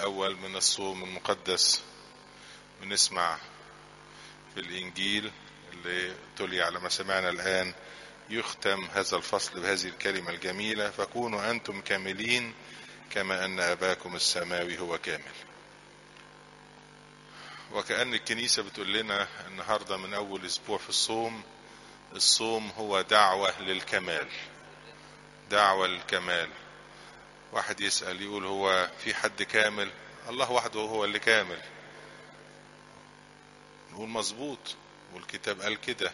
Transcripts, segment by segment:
الأول من الصوم المقدس بنسمع في الإنجيل اللي تلي على ما سمعنا الآن يختم هذا الفصل بهذه الكلمة الجميلة فكونوا أنتم كاملين كما أن أباكم السماوي هو كامل وكأن الكنيسة بتقول لنا النهاردة من أول أسبوع في الصوم الصوم هو دعوة للكمال دعوة للكمال واحد يسأل يقول هو في حد كامل الله وحده هو اللي كامل نقول مظبوط والكتاب قال كده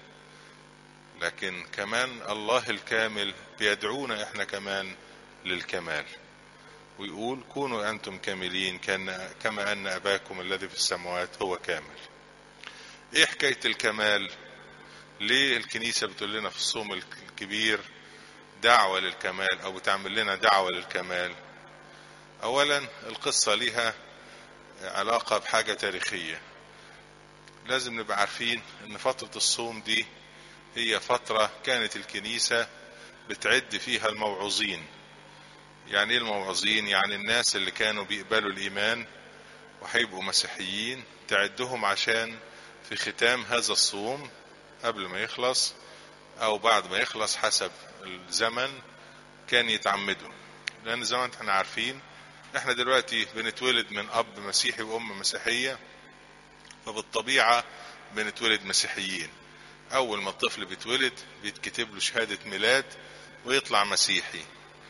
لكن كمان الله الكامل بيدعونا احنا كمان للكمال ويقول كونوا انتم كاملين كان كما ان اباكم الذي في السماوات هو كامل ايه حكايه الكمال ليه الكنيسه بتقول لنا في الصوم الكبير دعوه للكمال او بتعمل لنا دعوه للكمال اولا القصه ليها علاقه بحاجه تاريخيه لازم نبقى عارفين ان فتره الصوم دي هي فتره كانت الكنيسه بتعد فيها الموعوظين يعني ايه الموعظين يعني الناس اللي كانوا بيقبلوا الايمان وهيبقوا مسيحيين تعدهم عشان في ختام هذا الصوم قبل ما يخلص او بعد ما يخلص حسب الزمن كان يتعمدوا لان زي ما احنا عارفين احنا دلوقتي بنتولد من اب مسيحي وام مسيحيه فبالطبيعه بنتولد مسيحيين اول ما الطفل بيتولد بيتكتب له شهاده ميلاد ويطلع مسيحي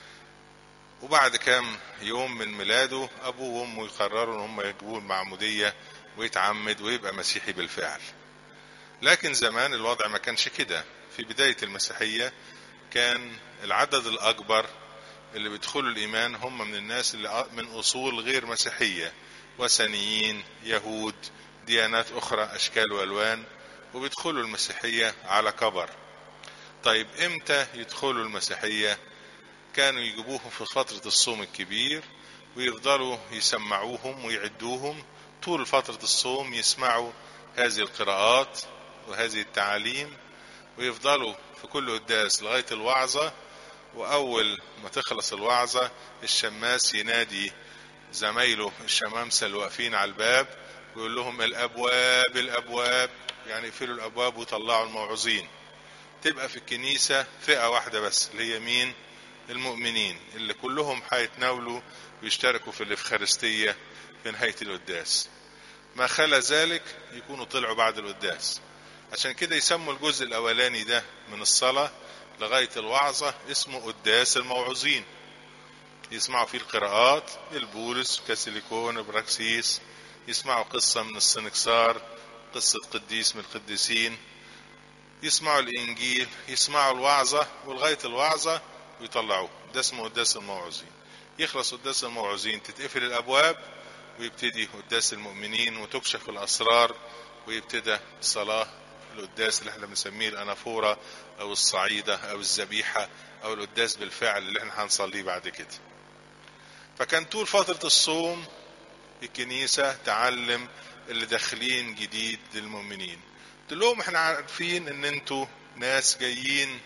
وبعد كام يوم من ميلاده ابوه وامه يقرروا ان هم يجيبوه المعموديه ويتعمد ويبقى مسيحي بالفعل لكن زمان الوضع ما كانش كده في بدايه المسيحيه كان العدد الاكبر اللي بيدخلوا الايمان هم من الناس اللي من اصول غير مسيحيه وثنيين يهود ديانات اخرى اشكال والوان وبيدخلوا المسيحيه على كبر طيب امتى يدخلوا المسيحيه كانوا يجيبوهم في فترة الصوم الكبير ويفضلوا يسمعوهم ويعدوهم طول فترة الصوم يسمعوا هذه القراءات وهذه التعاليم ويفضلوا في كل قداس لغاية الوعظة وأول ما تخلص الوعظة الشماس ينادي زمايله الشمامسة اللي واقفين على الباب ويقول لهم الأبواب الأبواب يعني يقفلوا الأبواب ويطلعوا الموعظين تبقى في الكنيسة فئة واحدة بس اللي هي مين؟ المؤمنين اللي كلهم هيتناولوا ويشتركوا في الإفخارستية في نهاية القداس ما خلا ذلك يكونوا طلعوا بعد القداس عشان كده يسموا الجزء الأولاني ده من الصلاة لغاية الوعظة اسمه قداس الموعظين يسمعوا فيه القراءات البولس كاسيليكون براكسيس يسمعوا قصة من السنكسار قصة قديس من القديسين يسمعوا الإنجيل يسمعوا الوعظة ولغاية الوعظة ويطلعوه ده اسمه قداس الموعظين يخلص قداس الموعظين تتقفل الابواب ويبتدي قداس المؤمنين وتكشف الاسرار ويبتدى الصلاه القداس اللي احنا بنسميه الانافوره او الصعيده او الذبيحه او القداس بالفعل اللي احنا هنصليه بعد كده فكان طول فتره الصوم الكنيسه تعلم اللي داخلين جديد للمؤمنين تقول لهم احنا عارفين ان انتوا ناس جايين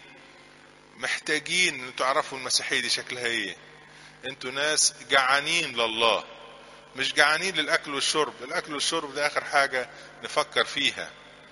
محتاجين ان تعرفوا المسيحيه دي شكلها ايه انتوا ناس جعانين لله مش جعانين للاكل والشرب الاكل والشرب ده اخر حاجه نفكر فيها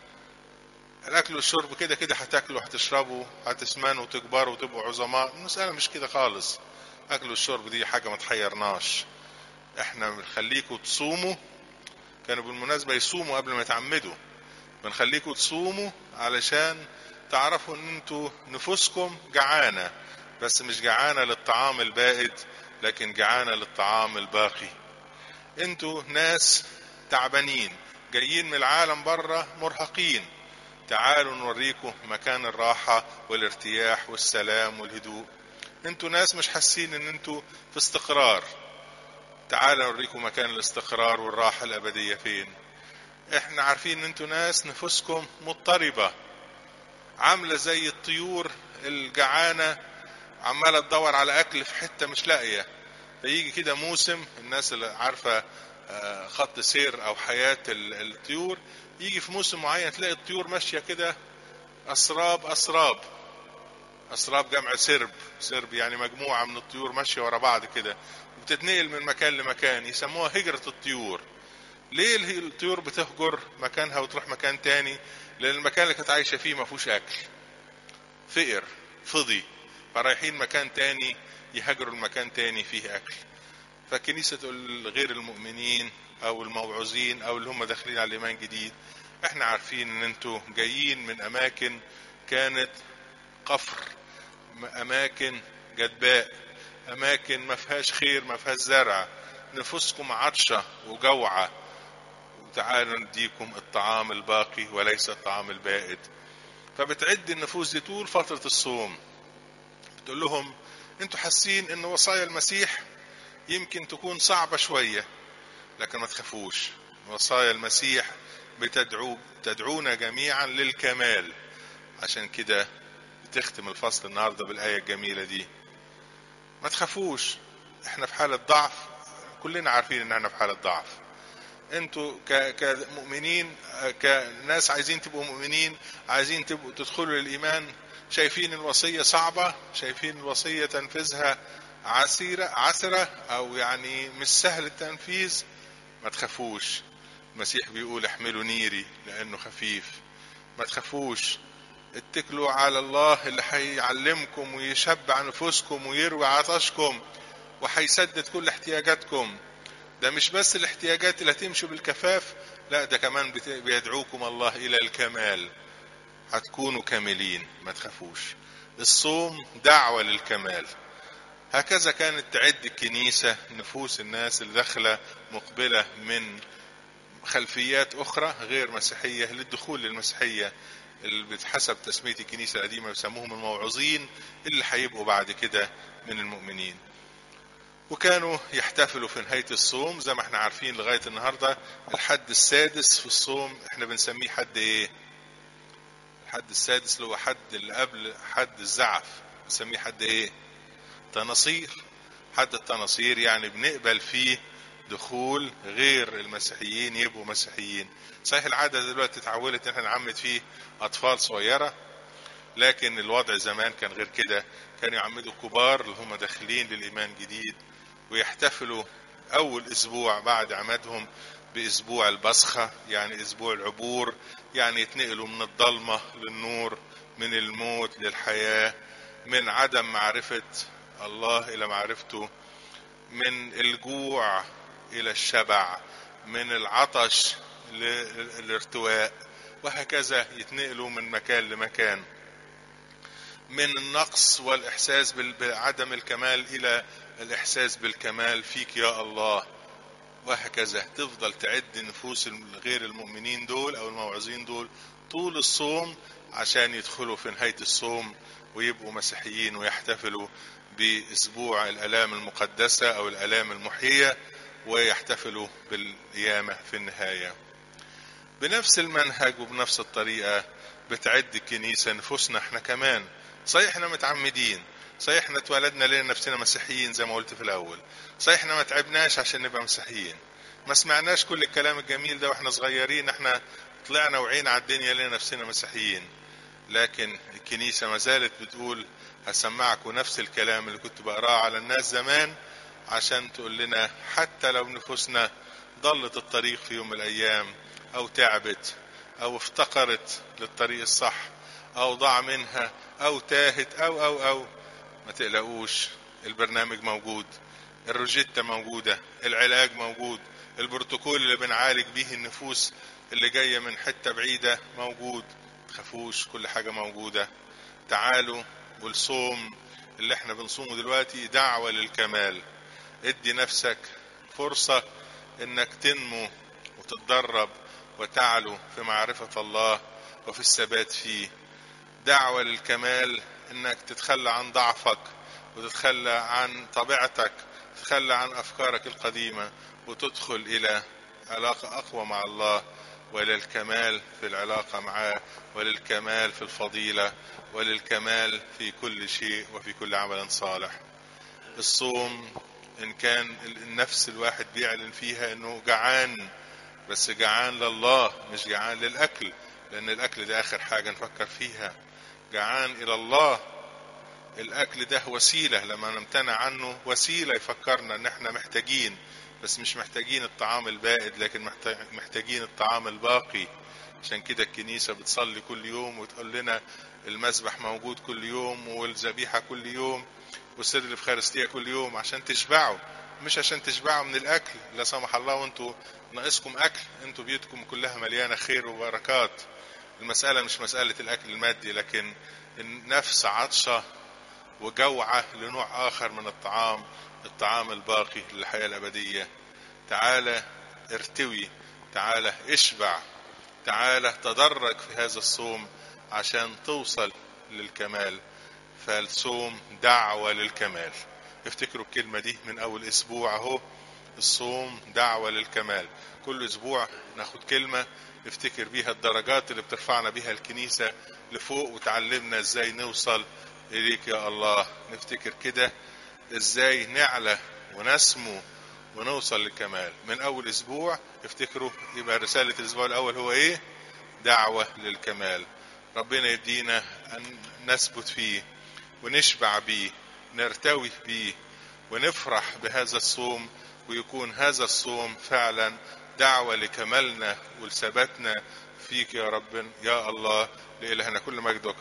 الاكل والشرب كده كده هتاكلوا هتشربوا هتسمنوا وتكبروا وتبقوا عظماء المساله مش كده خالص اكل والشرب دي حاجه ما تحيرناش احنا بنخليكم تصوموا كانوا بالمناسبه يصوموا قبل ما يتعمدوا بنخليكم تصوموا علشان تعرفوا ان انتوا نفوسكم جعانة بس مش جعانة للطعام البائد لكن جعانة للطعام الباقي انتوا ناس تعبانين جايين من العالم بره مرهقين تعالوا نوريكم مكان الراحة والارتياح والسلام والهدوء انتوا ناس مش حاسين ان انتوا في استقرار تعالوا نوريكم مكان الاستقرار والراحة الأبدية فين احنا عارفين ان انتوا ناس نفوسكم مضطربة عاملة زي الطيور الجعانة عمالة تدور على أكل في حتة مش لاقية فيجي كده موسم الناس اللي عارفة خط سير أو حياة الطيور يجي في موسم معين تلاقي الطيور ماشية كده أسراب أسراب أسراب جمع سرب سرب يعني مجموعة من الطيور ماشية ورا بعض كده بتتنقل من مكان لمكان يسموها هجرة الطيور ليه الطيور بتهجر مكانها وتروح مكان تاني لان المكان اللي كانت عايشة فيه ما فيهوش اكل فقر فضي فرايحين مكان تاني يهاجروا المكان تاني فيه اكل فالكنيسة تقول غير المؤمنين او الموعوظين او اللي هم داخلين على الايمان جديد احنا عارفين ان انتوا جايين من اماكن كانت قفر اماكن جدباء اماكن ما فيهاش خير ما فيهاش زرع نفوسكم عطشة وجوعة وتعالوا نديكم الطعام الباقي وليس الطعام البائد فبتعد النفوس دي طول فترة الصوم بتقول لهم انتوا حاسين ان وصايا المسيح يمكن تكون صعبة شوية لكن ما تخافوش وصايا المسيح بتدعو تدعونا جميعا للكمال عشان كده بتختم الفصل النهاردة بالآية الجميلة دي ما تخافوش احنا في حالة ضعف كلنا عارفين ان احنا في حالة ضعف انتوا كمؤمنين كناس عايزين تبقوا مؤمنين عايزين تبقوا تدخلوا للإيمان شايفين الوصية صعبة شايفين الوصية تنفيذها عسيرة عسرة أو يعني مش سهل التنفيذ ما تخافوش المسيح بيقول احملوا نيري لأنه خفيف ما تخافوش اتكلوا على الله اللي هيعلمكم ويشبع نفوسكم ويروي عطشكم وهيسدد كل احتياجاتكم ده مش بس الاحتياجات اللي هتمشوا بالكفاف لا ده كمان بيدعوكم الله إلى الكمال هتكونوا كاملين ما تخافوش الصوم دعوة للكمال هكذا كانت تعد الكنيسة نفوس الناس اللي داخلة مقبلة من خلفيات أخرى غير مسيحية للدخول للمسيحية اللي بتحسب تسمية الكنيسة القديمة بيسموهم الموعظين اللي هيبقوا بعد كده من المؤمنين وكانوا يحتفلوا في نهاية الصوم زي ما احنا عارفين لغاية النهاردة الحد السادس في الصوم احنا بنسميه حد ايه الحد السادس اللي هو حد اللي قبل حد الزعف بنسميه حد ايه تناصير حد التناصير يعني بنقبل فيه دخول غير المسيحيين يبقوا مسيحيين صحيح العادة دلوقتي اتعودت ان احنا نعمد فيه اطفال صغيرة لكن الوضع زمان كان غير كده كانوا يعمدوا كبار اللي هم داخلين للايمان جديد ويحتفلوا اول اسبوع بعد عمادهم باسبوع البصخة يعني اسبوع العبور يعني يتنقلوا من الضلمة للنور من الموت للحياة من عدم معرفة الله الى معرفته من الجوع الى الشبع من العطش للارتواء وهكذا يتنقلوا من مكان لمكان من النقص والاحساس بعدم الكمال الى الاحساس بالكمال فيك يا الله وهكذا تفضل تعد نفوس غير المؤمنين دول او الموعظين دول طول الصوم عشان يدخلوا في نهاية الصوم ويبقوا مسيحيين ويحتفلوا باسبوع الالام المقدسة او الالام المحية ويحتفلوا بالقيامة في النهاية بنفس المنهج وبنفس الطريقة بتعد الكنيسة نفوسنا احنا كمان صحيح احنا متعمدين صحيح احنا اتولدنا لنا نفسنا مسيحيين زي ما قلت في الاول صحيح احنا ما تعبناش عشان نبقى مسيحيين ما سمعناش كل الكلام الجميل ده واحنا صغيرين احنا طلعنا وعينا على الدنيا لنا نفسنا مسيحيين لكن الكنيسة ما زالت بتقول هسمعكم نفس الكلام اللي كنت بقراه على الناس زمان عشان تقول لنا حتى لو نفوسنا ضلت الطريق في يوم من الايام او تعبت او افتقرت للطريق الصح او ضاع منها او تاهت او او او ما تقلقوش البرنامج موجود الروجيتا موجودة العلاج موجود البروتوكول اللي بنعالج بيه النفوس اللي جاية من حتة بعيدة موجود تخافوش كل حاجة موجودة تعالوا والصوم اللي احنا بنصومه دلوقتي دعوة للكمال ادي نفسك فرصة انك تنمو وتتدرب وتعلو في معرفة الله وفي الثبات فيه دعوة للكمال انك تتخلى عن ضعفك وتتخلى عن طبيعتك تتخلى عن افكارك القديمة وتدخل الى علاقة اقوى مع الله وللكمال في العلاقة معاه وللكمال في الفضيلة وللكمال في كل شيء وفي كل عمل صالح الصوم ان كان النفس الواحد بيعلن فيها انه جعان بس جعان لله مش جعان للاكل لان الاكل ده اخر حاجة نفكر فيها جعان الى الله الاكل ده وسيله لما نمتنع عنه وسيله يفكرنا ان احنا محتاجين بس مش محتاجين الطعام البائد لكن محتاجين الطعام الباقي عشان كده الكنيسة بتصلي كل يوم وتقول لنا المذبح موجود كل يوم والذبيحة كل يوم والسر الإفخارستية كل يوم عشان تشبعوا مش عشان تشبعوا من الأكل لا سمح الله وانتوا ناقصكم أكل انتوا بيوتكم كلها مليانة خير وبركات المسألة مش مسألة الأكل المادي لكن النفس عطشة وجوعة لنوع آخر من الطعام الطعام الباقي للحياة الأبدية تعالى ارتوي تعالى اشبع تعالى تدرج في هذا الصوم عشان توصل للكمال فالصوم دعوة للكمال افتكروا الكلمة دي من أول أسبوع أهو الصوم دعوة للكمال كل أسبوع ناخد كلمة نفتكر بيها الدرجات اللي بترفعنا بيها الكنيسة لفوق وتعلمنا ازاي نوصل إليك يا الله نفتكر كده ازاي نعلى ونسمو ونوصل للكمال من اول اسبوع افتكروا يبقى رسالة الاسبوع الاول هو ايه دعوة للكمال ربنا يدينا ان نثبت فيه ونشبع بيه نرتوي بيه ونفرح بهذا الصوم ويكون هذا الصوم فعلا دعوة لكمالنا ولثباتنا فيك يا رب يا الله لإلهنا كل مجد وكرم